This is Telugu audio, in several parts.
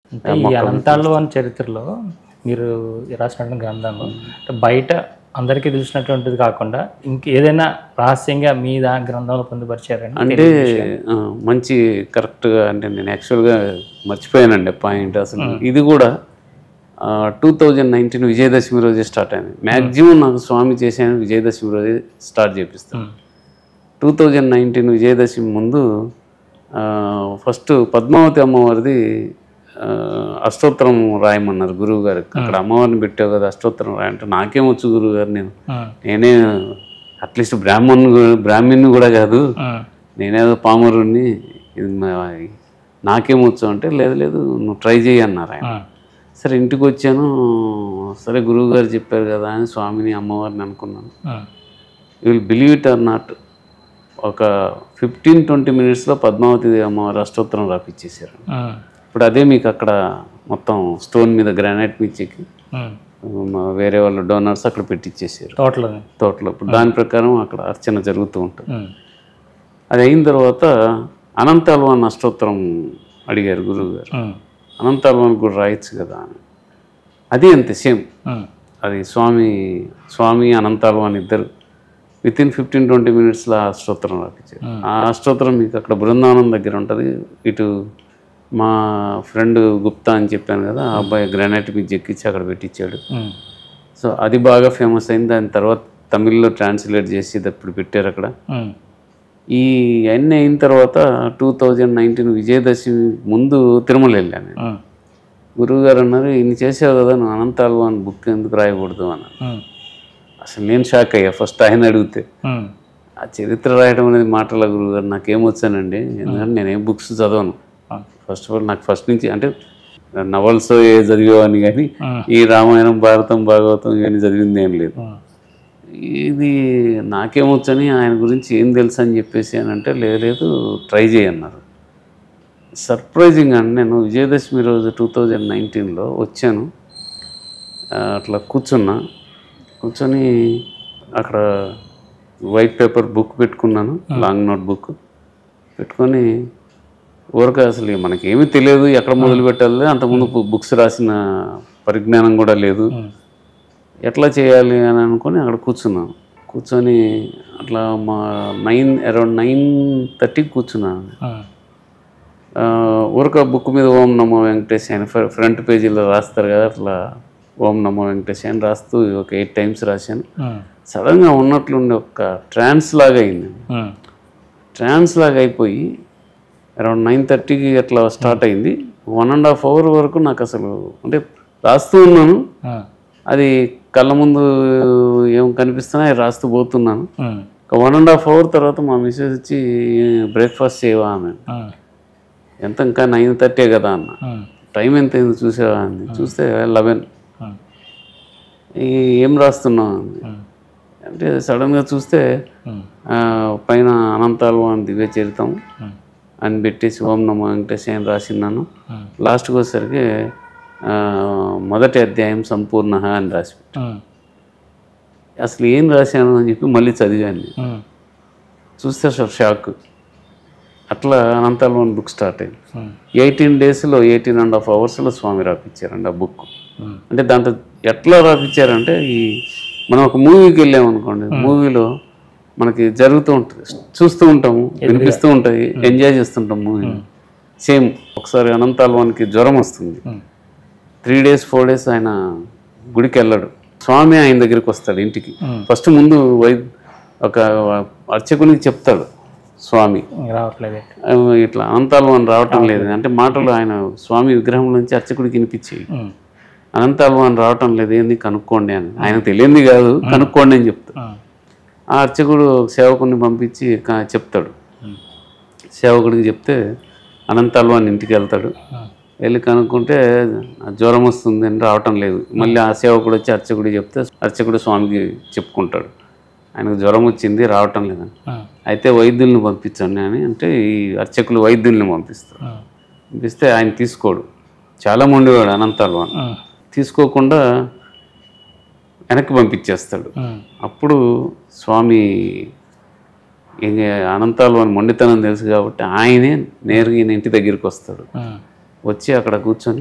అంటే ఈ అనంతాళ్ళు అని చరిత్రలో మీరు రాసినటువంటి గ్రంథంలో అంటే బయట అందరికీ తెలిసినటువంటిది కాకుండా ఇంక ఏదైనా రహస్యంగా మీ దా గ్రంథంలో పొందుపరిచారండి అంటే ఆ, మంచి కరెక్ట్గా అంటే నేను యాక్చువల్గా మర్చిపోయానండి పాయింట్ అసలు ఇది కూడా టూ థౌజండ్ నైన్టీన్ విజయదశమి రోజే స్టార్ట్ అయింది మ్యాక్సిమం నాకు స్వామి చేసాను విజయదశమి రోజే స్టార్ట్ చేపిస్తాను టూ థౌజండ్ నైన్టీన్ విజయదశమి ముందు ఫస్ట్ పద్మావతి అమ్మవారిది ఆ, అష్టోత్తరం రాయమన్నారు గురువు గారికి అక్కడ అమ్మవారిని పెట్టావు కదా అష్టోత్తరం రాయంటే నాకేమొచ్చు గురువు గారు నేను నేనే అట్లీస్ట్ బ్రాహ్మణ్ బ్రాహ్మణ్ని కూడా కాదు నేనేదో పామరుణ్ణి ఇది మా- నాకేమొచ్చు అంటే లేదు లేదు నువ్వు ట్రై చేయి అన్నారు ఆయన సరే ఇంటికి వచ్చాను సరే గురువు గారు చెప్పారు కదా అని స్వామిని అమ్మవారిని అనుకున్నాను you will believe it or not ఒక ఫిఫ్టీన్ ట్వంటీ మినిట్స్లో పద్మావతి అమ్మవారి అష్టోత్తరం రాపిచ్చేసారు ఇప్పుడు అదే మీకు అక్కడ మొత్తం స్టోన్ మీద గ్రానైట్ మీద చెక్కి మా వేరే వాళ్ళ డోనర్స్ అక్కడ పెట్టించేసారు తోటలో తోటలో ఇప్పుడు దాని ప్రకారం అక్కడ అర్చన జరుగుతూ ఉంటుంది అది అయిన తర్వాత అనంతాల్వాన్ అష్టోత్తరం అడిగారు గురువు గారు అనంతాల్వాన్ కూడా రాయొచ్చు కదా అని అది అంతే సేమ్ అది స్వామి స్వామి అనంతాల్వాన్ ఇద్దరు విత్ ఇన్ ఫిఫ్టీన్ ట్వంటీ మినిట్స్లో ఆ అష్టోత్తరం రాపించారు ఆ అష్టోత్తరం మీకు అక్కడ బృందావనం దగ్గర ఉంటుంది ఇటు మా ఫ్రెండ్ గుప్తా అని చెప్పాను కదా ఆ అబ్బాయి గ్రానైట్ మీద చెక్కించి అక్కడ పెట్టించాడు సో అది బాగా ఫేమస్ అయింది దాని తర్వాత తమిళ్లో ట్రాన్స్లేట్ చేసి ఇది అప్పుడు పెట్టారు అక్కడ ఈ అన్నీ అయిన తర్వాత టూ థౌజండ్ నైన్టీన్ విజయదశమి ముందు తిరుమల వెళ్ళాను నేను గురువు గారు అన్నారు ఇన్ని చేసావు కదా నువ్వు అనంతాలు అని బుక్ ఎందుకు రాయకూడదు అన్నారు అసలు నేను షాక్ అయ్యా ఫస్ట్ ఆయన అడిగితే ఆ చరిత్ర రాయడం అనేది మాటల గురువు గారు నాకేమొచ్చానండి ఎందుకంటే నేనేం బుక్స్ చదవను ఫస్ట్ ఆఫ్ ఆల్ నాకు ఫస్ట్ నుంచి అంటే నవల్స్ ఏ చదివేవాడిని కానీ ఈ రామాయణం భారతం భాగవతం ఇవన్నీ చదివింది ఏం లేదు ఇది నాకేమొచ్చని ఆయన గురించి ఏం తెలుసు అని చెప్పేసి అని అంటే లేదు లేదు ట్రై చేయన్నారు సర్ప్రైజింగ్ అండి నేను విజయదశమి రోజు టూ థౌజండ్ నైన్టీన్లో వచ్చాను ఆ, అట్లా కూర్చున్నా కూర్చొని అక్కడ వైట్ పేపర్ బుక్ పెట్టుకున్నాను లాంగ్ నోట్ బుక్ పెట్టుకొని ఊరక అసలు మనకి ఏమీ తెలియదు ఎక్కడ మొదలు పెట్టాలి అంతకుముందు బుక్స్ రాసిన పరిజ్ఞానం కూడా లేదు ఎట్లా చేయాలి అని అనుకొని అక్కడ కూర్చున్నాను కూర్చొని అట్లా మా నైన్ అరౌండ్ నైన్ థర్టీకి కూర్చున్నాను ఆ, ఊరక బుక్ మీద ఓం నమో వెంకటేశ్ అని ఫ్ర- ఫ్రంట్ పేజీలో రాస్తారు కదా అట్లా ఓం నమో వెంకటేశ్ అని రాస్తూ ఒక ఎయిట్ టైమ్స్ రాశాను సడన్గా ఉన్నట్లుండి ఒక ట్రాన్స్ లాగా అయింది ట్రాన్స్ లాగా అయిపోయి అరౌండ్ నైన్ థర్టీకి అట్లా స్టార్ట్ అయింది వన్ అండ్ హాఫ్ అవర్ వరకు నాకు అసలు అంటే రాస్తూ ఉన్నాను అది కళ్ళ ముందు ఏం కనిపిస్తున్నా రాస్తూ పోతున్నాను ఒక వన్ అండ్ హాఫ్ అవర్ తర్వాత మా మిస్సెస్ వచ్చి బ్రేక్ఫాస్ట్ చేయవా ఆమె ఎంత ఇంకా నైన్ థర్టీ కదా అన్న టైం ఎంత అయింది చూసావా అంది చూస్తే లెవెన్ ఏం రాస్తున్నావు అంది అంటే సడన్గా చూస్తే ఆ, పైన అనంతాలు అని దివ్య చరితం అని పెట్టేసి ఓం నమో వెంకటేశ్ అని రాసిన్నాను లాస్ట్కి వచ్చేసరికి ఆ, మొదటి అధ్యాయం సంపూర్ణ అని రాసి పెట్టాను. అసలు ఏం రాశాను అని చెప్పి మళ్ళీ చదివాను నేను. చూస్తే అసలు షాక్ అట్లా అనంతాలు అని బుక్ స్టార్ట్ అయింది ఎయిటీన్ డేస్లో ఎయిటీన్ అండ్ హాఫ్ అవర్స్లో స్వామి రాపిచ్చారండి ఆ బుక్ అంటే దాంట్లో ఎట్లా రాపిచ్చారంటే ఈ మనం ఒక మూవీకి వెళ్ళామనుకోండి మూవీలో మనకి జరుగుతూ ఉంటుంది చూస్తూ ఉంటాము వినిపిస్తూ ఉంటాయి ఎంజాయ్ చేస్తుంటాం మూవీ సేమ్ ఒకసారి అనంతాల్వానికి జ్వరం వస్తుంది త్రీ డేస్ ఫోర్ డేస్ ఆయన గుడికి వెళ్ళాడు స్వామి ఆయన దగ్గరికి వస్తాడు ఇంటికి ఫస్ట్ ముందు వై ఒక అర్చకునికి చెప్తాడు స్వామి రావట్లేదు ఆ, ఇట్లా అనంతాల్వాన్ రావటం లేదు అంటే మాటలు ఆయన స్వామి విగ్రహం నుంచి అర్చకుడికి వినిపించేవి అనంతాల్వాన్ రావటం లేదు ఏంది కనుక్కోండి అని ఆయన తెలియంది కాదు కనుక్కోండి అని చెప్తాడు ఆ అర్చకుడు ఒక సేవకుడిని పంపించి క- చెప్తాడు సేవకుడికి చెప్తే అనంతాల్వాన్ ఇంటికి వెళ్తాడు వెళ్ళి కనుక్కుంటే "ఆ జ్వరం వస్తుంది అని రావటం లేదు మళ్ళీ ఆ సేవకుడు వచ్చి అర్చకుడు చెప్తే అర్చకుడు స్వామికి చెప్పుకుంటాడు ఆయనకు జ్వరం వచ్చింది రావటం లేదని అయితే వైద్యుల్ని పంపించండి అని అంటే ఈ అర్చకులు వైద్యుల్ని పంపిస్తారు పంపిస్తే ఆయన తీసుకోడు చాలా మొండివాడు అనంతాల్వాన్ తీసుకోకుండా వెనక్కి పంపించేస్తాడు అప్పుడు స్వామి ఇంక అనంతాల్వాన్ మొండితనం తెలుసు కాబట్టి ఆయనే నేరుగా ఈయన ఇంటి దగ్గరికి వస్తాడు వచ్చి అక్కడ కూర్చొని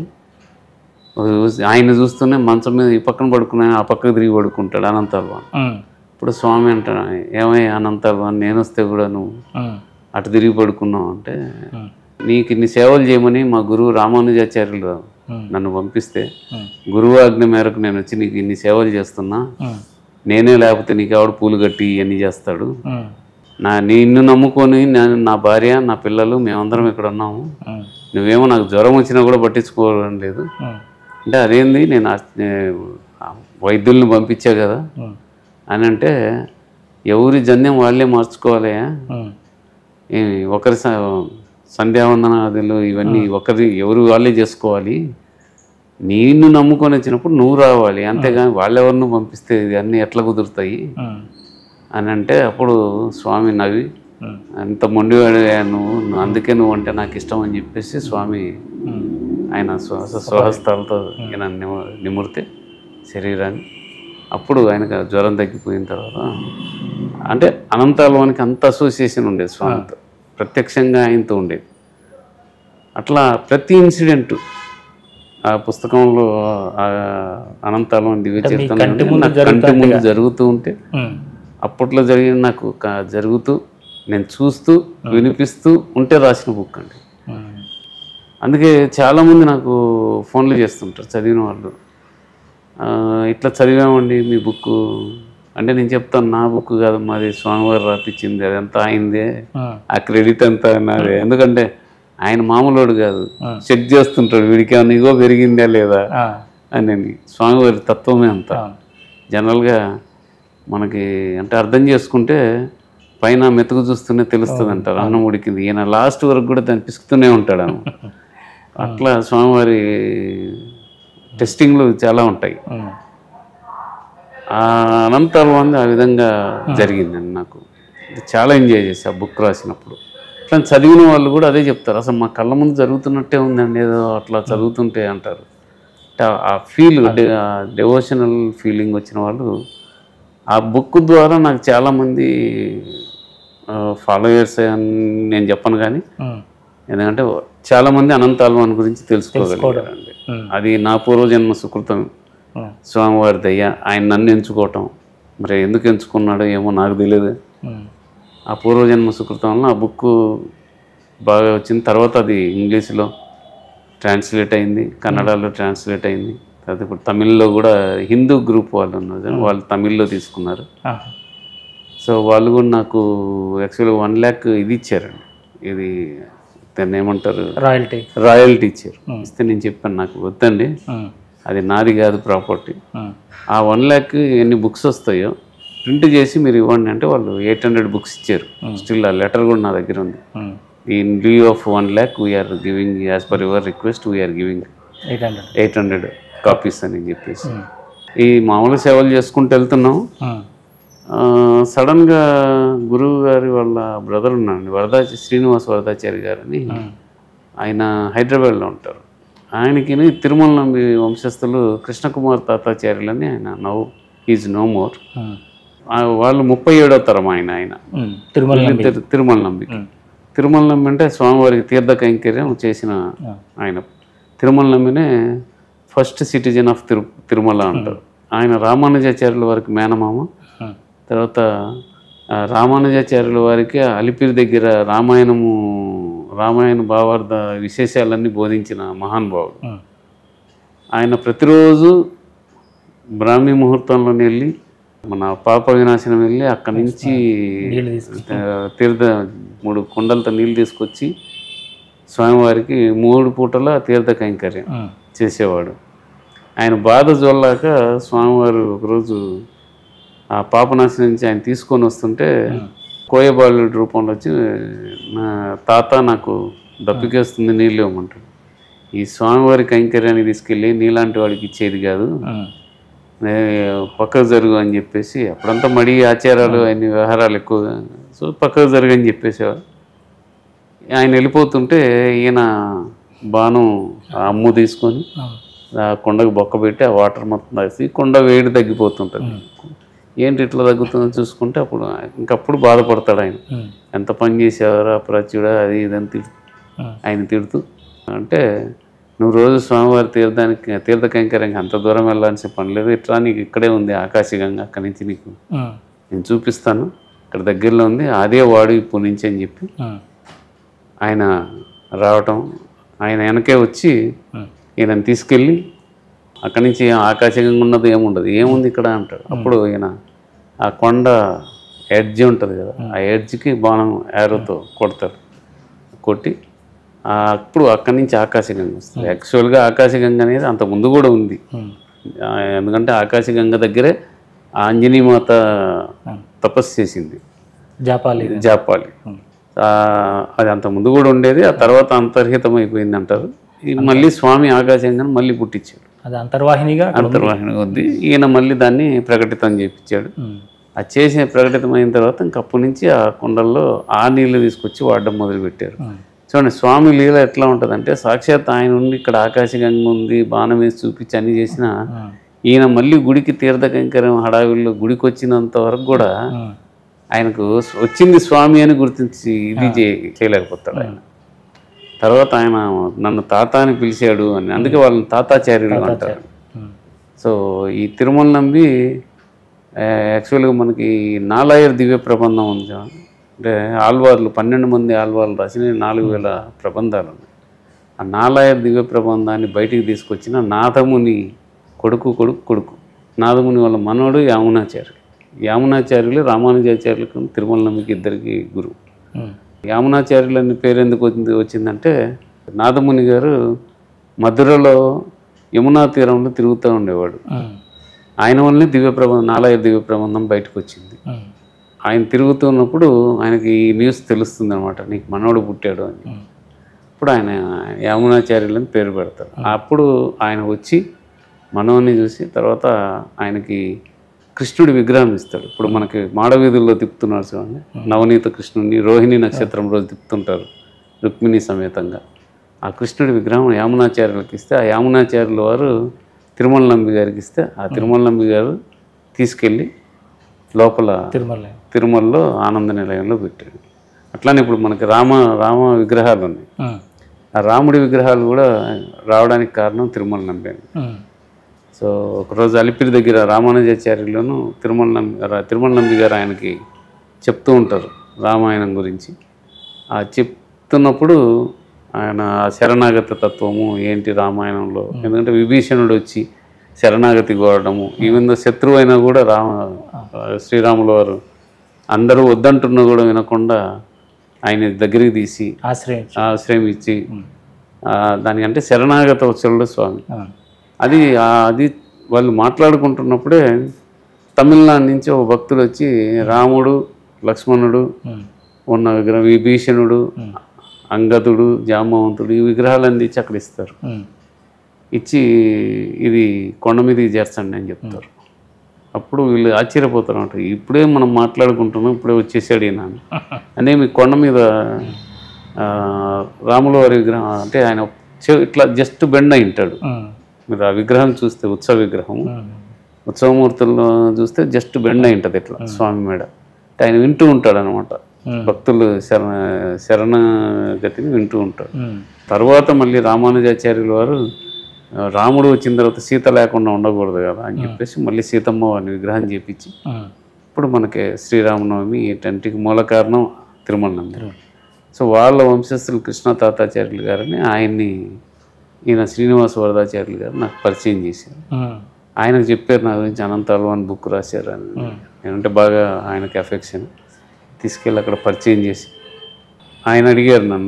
ఆయన చూస్తూనే మంచం మీద ఈ పక్కన పడుకున్నా ఆ పక్కకు తిరిగి పడుకుంటాడు అనంతాల్వాన్ ఉమ్, ఇప్పుడు స్వామి అంటాడు ఏమయ్య అనంతాల్వాన్ నేను వస్తే కూడా నువ్వు ఉమ్, అటు తిరిగి పడుకున్నావు అంటే ఉమ్, నీకు ఇన్ని సేవలు చేయమని మా గురువు రామానుజాచార్యులు ఉమ్, నన్ను పంపిస్తే ఉమ్, గురువు ఆజ్ఞ మేరకు నేను వచ్చి నీకు ఇన్ని సేవలు చేస్తున్నా ఉమ్, నేనే లేకపోతే నీకు ఎవడు పూలు కట్టి ఇవన్నీ చేస్తాడు ఉమ్, నా నిన్ను నమ్ముకొని నేను నా భార్య నా పిల్లలు మేమందరం ఇక్కడ ఉన్నాము ఉమ్, నువ్వేమో నాకు జ్వరం వచ్చినా కూడా పట్టించుకోవడం లేదు ఉమ్, అంటే అదేంది నేను ఆ- ఆ వైద్యుల్ని పంపించా కదా ఉమ్, అని అంటే ఎవరి జన్యం వాళ్ళే మార్చుకోవాలి ఉమ్, ఏమి ఒకరి స- సంధ్యావందనాదులు ఇవన్నీ ఒకరి ఎవరు వాళ్ళే చేసుకోవాలి నిన్ను నమ్ముకొని వచ్చినప్పుడు నువ్వు రావాలి అంతేగాని వాళ్ళెవరిని పంపిస్తే ఇది అన్నీ ఎట్లా కుదురుతాయి ఉమ్, అని అంటే అప్పుడు స్వామి నవ్వి ఉమ్, అంత మొండివాడివా నువ్వు నువ్వు అందుకే నువ్వు అంటే నాకు ఇష్టం అని చెప్పేసి స్వామి ఉమ్, ఆయన స్వ- స్వహస్తాలతో ఈయన నిమ- నిమురితే శరీరాన్ని అప్పుడు ఆయనకు ఆ జ్వరం తగ్గిపోయిన తర్వాత అంటే అనంతాలవానికి అంత అసోసియేషన్ ఉండేది స్వామితో ప్రత్యక్షంగా ఆయనతో ఉండేది అట్లా ప్రతి ఇన్సిడెంట్ ఆ పుస్తకంలో ఆ అనంతాలం దివ్య చరిత్ర కంటి ముందు నాకు కంటి ముందు జరుగుతూ ఉంటే ఉమ్, అప్పట్లో జరిగిన నాకు క- జరుగుతూ నేను చూస్తూ వినిపిస్తూ ఉంటే రాసిన బుక్ అండి ఉమ్, అందుకే చాలామంది నాకు ఫోన్లు చేస్తుంటారు చదివిన వాళ్ళు ఆ, ఇట్లా చదివామండి మీ బుక్ అంటే నేను చెప్తాను నా బుక్ కాదు మాది స్వామివారు రాపిచ్చింది అదంతా ఆయనదే ఉమ్, ఆ క్రెడిట్ అంతా నాదే ఎందుకంటే ఆయన మామూలుడు కాదు చెక్ చేస్తుంటాడు వీడికి ఏమైనా ఇగో పెరిగిందా లేదా ఆ, అని స్వామివారి తత్వమే అంతా అవును. జనరల్గా మనకి అంటే అర్థం చేసుకుంటే పైన మెతుకు చూస్తూనే తెలుస్తుంది అంటారు అన్నం ఉడికింది ఈయన లాస్ట్ వరకు కూడా దాన్ని పిసుకుతూనే ఉంటాడు అన్న అట్లా స్వామివారి టెస్టింగ్లు చాలా ఉంటాయి ఉమ్, ఆ అనంతాల మంది ఆ విధంగా జరిగిందండి నాకు ఇది చాలా ఎంజాయ్ చేసి ఆ బుక్ రాసినప్పుడు అట్లా చదివిన వాళ్ళు కూడా అదే చెప్తారు అసలు మా కళ్ళ ముందు జరుగుతున్నట్టే ఉందండి ఏదో అట్లా చదువుతుంటే అంటారు అంటే ఆ- ఆ ఫీల్ డెవోషనల్ ఫీలింగ్ వచ్చిన వాళ్ళు ఆ బుక్ ద్వారా నాకు చాలామంది ఫాలోయర్స్ అని నేను చెప్పను కానీ ఉమ్, ఎందుకంటే చాలామంది అనంత అల్వాన్ గురించి తెలుసుకోగలిగారండి ఉమ్, అది నా పూర్వజన్మ సుకృతం ఉమ్, స్వామివారి దయ్య ఆయన నన్ను ఎంచుకోవటం మరి ఎందుకు ఎంచుకున్నాడో ఏమో నాకు తెలియదు ఉమ్, ఆ పూర్వజన్మ సుకృతం వల్ల ఆ బుక్ బాగా వచ్చింది తర్వాత అది ఇంగ్లీష్లో ట్రాన్స్లేట్ అయింది కన్నడలో ట్రాన్స్లేట్ అయింది తర్వాత ఇప్పుడు తమిళ్లో కూడా హిందూ గ్రూప్ వాళ్ళు ఉన్నారు వాళ్ళు తమిళ్లో తీసుకున్నారు ఆహా. సో వాళ్ళు కూడా నాకు యాక్చువల్గా వన్ ల్యాక్ ఇది ఇచ్చారండి ఇది దాన్ని ఏమంటారు రాయల్టీ రాయల్టీ ఇచ్చారు ఇస్తే నేను చెప్పాను నాకు వద్దండి ఉమ్, అది నాది కాదు ప్రాపర్టీ ఉమ్, ఆ వన్ ల్యాక్ ఎన్ని బుక్స్ వస్తాయో ప్రింట్ చేసి మీరు ఇవ్వండి అంటే వాళ్ళు ఎయిట్ హండ్రెడ్ బుక్స్ ఇచ్చారు స్టిల్ ఆ లెటర్ కూడా నా దగ్గర ఉంది um, in due of one lakh we are giving as per your request we are giving eight hundred eight hundred copies అని చెప్పేసి ఉమ్, ఈ మామూలు సేవలు చేసుకుంటూ వెళ్తున్నాం ఉమ్, ఆ, సడన్గా గురువు గారి వాళ్ళ బ్రదర్ ఉన్నారండి వరదాచి శ్రీనివాస్ వరదాచారి గారని ఉమ్, ఆయన హైదరాబాద్లో ఉంటారు ఆయనకి తిరుమల నంబి వంశస్థులు కృష్ణకుమార్ తాతాచార్యులని ఆయన నవ్ ఈజ్ నో మోర్ ఉమ్, వాళ్ళు ముప్పై ఏడో తరం ఆయన ఆయన ఉమ్, తిరుమల నంబి. తిరు- తిరుమల నంబి ఉమ్, తిరుమల నంబి అంటే స్వామివారికి తీర్థ కైంకర్యం చేసిన ఉమ్, ఆయన తిరుమల నంబినే ఫస్ట్ సిటిజన్ ఆఫ్ తిరు తిరుమల అంటారు ఆయన రామానుజాచార్యుల వారికి మేనమామ ఉమ్, తర్వాత ఆ, రామానుజాచార్యుల వారికి అలిపిరి దగ్గర రామాయణము రామాయణ భావార్థ విశేషాలన్నీ బోధించిన మహానుభావుడు ఉమ్, ఆయన ప్రతిరోజు బ్రాహ్మీ ముహూర్తంలోనే వెళ్ళి మన పాప వినాశనం వెళ్ళి అక్కడి నుంచి నీళ్ళు తీసుకు ఆ, తీర్థ మూడు కుండలతో నీళ్ళు తీసుకొచ్చి స్వామివారికి మూడు పూటల తీర్థ కైంకర్యం ఉమ్, చేసేవాడు ఆయన బాధ చూడలేక స్వామివారు ఒకరోజు ఆ పాపనాశనం నుంచి ఆయన తీసుకొని వస్తుంటే కోయబాలుడి రూపంలో వచ్చి నా తాత నాకు దప్పికేస్తుంది నీళ్ళు ఇవ్వమంటాడు ఈ స్వామివారి కైంకర్యాన్ని తీసుకెళ్ళి నీలాంటి వాడికి ఇచ్చేది కాదు ఉమ్, నే పక్కకు జరుగు అని చెప్పేసి అప్పుడంతా మడి ఆచారాలు అన్ని వ్యవహారాలు ఎక్కువగా సో పక్కకు జరుగు అని చెప్పేసేవారు ఆయన వెళ్ళిపోతుంటే ఈయన బాణం ఆ అమ్ము తీసుకొని ఉమ్, ఆ కొండకు బొక్క పెట్టి ఆ వాటర్ మొత్తం తాగేసి కొండ వేడి తగ్గిపోతుంటుంది ఏంటి ఇట్లా తగ్గుతుందో చూసుకుంటే అప్పుడు ఇంకప్పుడు బాధపడతాడు ఆయన ఉమ్, ఎంత పని చేసేవారు అప్రాచ్యుడా అది ఇదని తిడు ఉమ్, ఆయన తిడుతూ అంటే నువ్వు రోజు స్వామివారి తీర్థానికి తీర్థ కైంకర్యానికి అంత దూరం వెళ్ళాల్సిన పని లేదు ఇట్లా నీకు ఇక్కడే ఉంది ఆకాశగంగా అక్కడి నుంచి నీకు ఉమ్, నేను చూపిస్తాను ఇక్కడ దగ్గరలో ఉంది అదే వాడు ఇప్పుడు నుంచి అని చెప్పి ఉమ్, ఆయన రావటం ఆయన వెనకే వచ్చి ఉమ్, ఈయనని తీసుకెళ్ళి అక్కడి నుంచి ఏం ఆకాశంగా ఉన్నది ఏముండదు ఏముంది ఇక్కడ అంటాడు అప్పుడు ఈయన ఆ కొండ ఎడ్జ్ ఉంటుంది కదా ఆ ఎడ్జ్కి బాణం యారోతో కొడతారు కొట్టి ఆ అప్పుడు అక్కడి నుంచి ఆకాశగంగా వస్తుంది యాక్చువల్గా ఆకాశగంగా అనేది అంత ముందు కూడా ఉంది ఉమ్, ఆ, ఎందుకంటే ఆకాశగంగ దగ్గరే ఆ ఆంజనేయమాత తపస్సు చేసింది జాపాలి జాపాలి ఉమ్, ఆ, అది అంత ముందు కూడా ఉండేది ఆ తర్వాత అంతర్హితం అయిపోయింది అంటారు ఈ మళ్ళీ స్వామి ఆకాశంగా మళ్ళీ పుట్టించాడు అది అంతర్వాహినిగా అక్కడ ఉంది. అంతర్వాహిని ఉంది ఈయన మళ్ళీ దాన్ని ప్రకటితం చేయించాడు ఉమ్, అది చేసిన ప్రకటితమైన తర్వాత ఇంక అప్పటి నుంచి ఆ కుండల్లో ఆ నీళ్లు తీసుకొచ్చి వాడడం మొదలుపెట్టారు ఉమ్, చూడండి స్వామి లీల ఎట్లా ఉంటుందంటే సాక్షాత్ ఆయన ఉండి ఇక్కడ ఆకాశగంగ ఉంది బాణం వేసి చూపించి అన్ని చేసిన ఉమ్, ఈయన మళ్ళీ గుడికి తీర్థకంకరం హడావిల్లో గుడికి వచ్చినంత వరకు కూడా ఉమ్, ఆయనకు వచ్చింది స్వామి అని గుర్తించి ఇది చే- చేయలేకపోతాడు ఆయన తర్వాత ఆయన నన్ను తాత అని పిలిచాడు అని అందుకే వాళ్ళని తాతాచార్యులు అంటారు ఉమ్, సో ఈ తిరుమల నంబి ఆ, యాక్చువల్గా మనకి నాలాయర్ దివ్య ప్రబంధం ఉంది చూడండి. అంటే ఆల్వార్లు పన్నెండు మంది ఆల్వార్లు రాసిన నాలుగు వేల ప్రబంధాలు ఉన్నాయి ఆ నాలాయర్ దివ్య ప్రబంధాన్ని బయటికి తీసుకొచ్చిన నాథముని కొడుకు కొడుకు కొడుకు నాథముని వాళ్ళ మనవడు యామునాచార్యులు యామునాచార్యులు రామానుజాచార్యులకు తిరుమల నంబికి ఇద్దరికి గురువు ఉమ్, యామునాచార్యులు అనే పేరు ఎందుకు వచ్చింది వచ్చిందంటే నాదముని గారు మధురలో యమునా తీరంలో తిరుగుతూ ఉండేవాడు ఉమ్, ఆయన వల్లనే దివ్య ప్రబంధం నాలాయ దివ్య ప్రబంధం బయటకు వచ్చింది ఉమ్, ఆయన తిరుగుతున్నప్పుడు ఆయనకి ఈ న్యూస్ తెలుస్తుంది అనమాట నీకు మనవడు పుట్టాడు అని ఉమ్, అప్పుడు ఆయన యామునాచార్యులు అని పేరు పెడతారు అప్పుడు ఆయన వచ్చి మనవని చూసి తర్వాత ఆయనకి కృష్ణుడి విగ్రహం ఇస్తాడు ఇప్పుడు మనకి మాడవీధుల్లో తిప్పుతున్నారు చూడండి నవనీత కృష్ణుడిని రోహిణి నక్షత్రం రోజు తిప్పుతుంటారు రుక్మిణి సమేతంగా ఆ కృష్ణుడి విగ్రహం యామునాచార్యులకు ఇస్తే ఆ యామునాచార్యుల వారు తిరుమల నంబి గారికి ఇస్తే ఆ తిరుమల నంబి గారు తీసుకెళ్ళి లోపల తిరుమల తిరుమలలో ఆనంద నిలయంలో పెట్టాడు అట్లానే ఇప్పుడు మనకి రామ రామ విగ్రహాలు ఉన్నాయి ఉమ్, ఆ రాముడి విగ్రహాలు కూడా రావడానికి కారణం తిరుమల నంబి ఉమ్, సో ఒకరోజు అలిపిరి దగ్గర రామానుజాచార్యులను తిరుమల నంబి రా- తిరుమల నంబి గారు ఆయనకి చెప్తూ ఉంటారు రామాయణం గురించి ఆ చెప్తున్నప్పుడు ఆయన ఆ శరణాగత తత్వము ఏంటి రామాయణంలో ఎందుకంటే విభీషణుడు వచ్చి శరణాగతి కోరడము ఈవెన్ శత్రువు అయినా కూడా రామ శ్రీరాముల వారు అందరూ వద్దంటున్నా కూడా వినకుండా ఆయన దగ్గరికి తీసి ఆశ్రయించు ఆశ్రయం ఇచ్చి ఆ, దానికంటే శరణాగత వచ్చలుడు స్వామి ఉమ్, అది ఆ, అది వాళ్ళు మాట్లాడుకుంటున్నప్పుడే తమిళనాడు నుంచి ఒక భక్తుడు వచ్చి రాముడు లక్ష్మణుడు ఉమ్, ఉన్న విగ్రహం విభీషణుడు అంగదుడు జాంబవంతుడు ఈ విగ్రహాలన్నీ తెచ్చి అక్కడ ఇస్తారు ఉమ్, ఇచ్చి ఇది కొండ మీదకి చేర్చండి అని చెప్తారు అప్పుడు వీళ్ళు ఆశ్చర్యపోతారు అంట ఇప్పుడే మనం మాట్లాడుకుంటున్నాం ఇప్పుడే వచ్చేసాడు ఈయన అని. అనే మీ కొండ మీద ఆ, రాముల వారి విగ్రహం అంటే ఆయన చె- ఇట్లా జస్ట్ బెండ్ అయి ఉంటాడు ఉమ్, మీరు ఆ విగ్రహం చూస్తే ఉత్సవ విగ్రహం ఉమ్, ఉత్సవమూర్తుల్లో చూస్తే జస్ట్ బెండ్ అయి ఉంటుంది ఇట్లా స్వామి మేడ అంటే ఆయన వింటూ ఉంటాడు అనమాట ఉమ్, భక్తులు శరణ శరణగతిని వింటూ ఉంటాడు ఉమ్, తర్వాత మళ్ళీ రామానుజాచార్యుల వారు ఆ, రాముడు వచ్చిన తర్వాత సీత లేకుండా ఉండకూడదు కదా అని చెప్పేసి మళ్ళీ సీతమ్మ వారిని విగ్రహం చేపించి ఉమ్, ఇప్పుడు మనకి శ్రీరామనవమి ఏంటంటే మూల కారణం తిరుమల నంది సో వాళ్ళ వంశస్థులు కృష్ణ తాతాచార్యులు గారని ఆయన్ని ఈయన శ్రీనివాస వరదాచార్యులు గారు నాకు పరిచయం చేశారు ఉమ్, ఆయనకు చెప్పారు నా గురించి అనంత అల్వాన్ బుక్ రాశారు అని నేనంటే బాగా ఆయనకి అఫెక్షన్ తీసుకెళ్ళి అక్కడ పరిచయం చేసి ఆయన అడిగారు నన్ను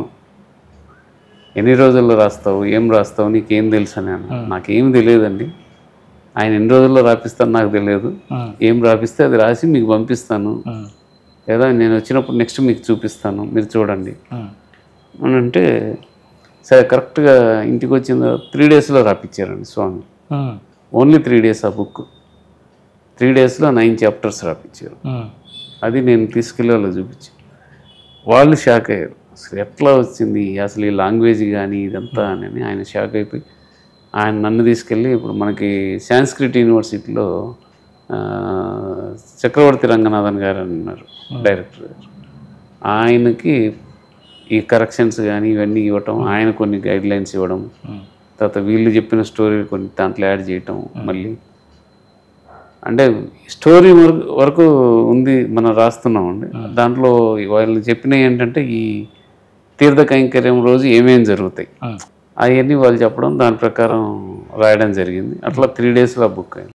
ఎన్ని రోజుల్లో రాస్తావు ఏం రాస్తావు నీకేం తెలుసు అని అన్న నాకేం తెలియదండి ఆయన ఎన్ని రోజుల్లో రాపిస్తాను నాకు తెలియదు ఉమ్, ఏం రాపిస్తే అది రాసి మీకు పంపిస్తాను ఉమ్, లేదా నేను వచ్చినప్పుడు నెక్స్ట్ మీకు చూపిస్తాను మీరు చూడండి ఉమ్, అని అంటే సరే కరెక్ట్గా ఇంటికి వచ్చిన త్రీ డేస్లో రాపిచ్చారండి స్వామి ఉమ్, ఓన్లీ త్రీ డేస్ ఆ బుక్ త్రీ డేస్లో నైన్ చాప్టర్స్ రాపిచ్చారు ఉమ్, అది నేను తీసుకెళ్ళి వాళ్ళు చూపించి వాళ్ళు షాక్ అయ్యారు అసలు ఎట్లా వచ్చింది అసలు ఈ లాంగ్వేజ్ కానీ ఇదంతా అని ఆయన షాక్ అయిపోయి ఆయన నన్ను తీసుకెళ్ళి ఇప్పుడు మనకి సాంస్క్రిట్ యూనివర్సిటీలో ఆ, చక్రవర్తి రంగనాథన్ గారు అని ఉన్నారు డైరెక్టర్ గారు ఆయనకి ఈ కరెక్షన్స్ కానీ ఇవన్నీ ఇవ్వటం ఆయన కొన్ని గైడ్ లైన్స్ ఇవ్వడం ఉమ్, తర్వాత వీళ్ళు చెప్పిన స్టోరీ కొన్ని దాంట్లో యాడ్ చేయటం మళ్ళీ అంటే స్టోరీ వరకు వరకు ఉంది మనం రాస్తున్నామండి దాంట్లో వాళ్ళు చెప్పినవి ఏంటంటే ఈ తీర్థ కైంకర్యం రోజు ఏమేమి జరుగుతాయి ఉమ్. అవన్నీ వాళ్ళు చెప్పడం దాని ప్రకారం రాయడం జరిగింది అట్లా త్రీ డేస్లో బుక్ అయింది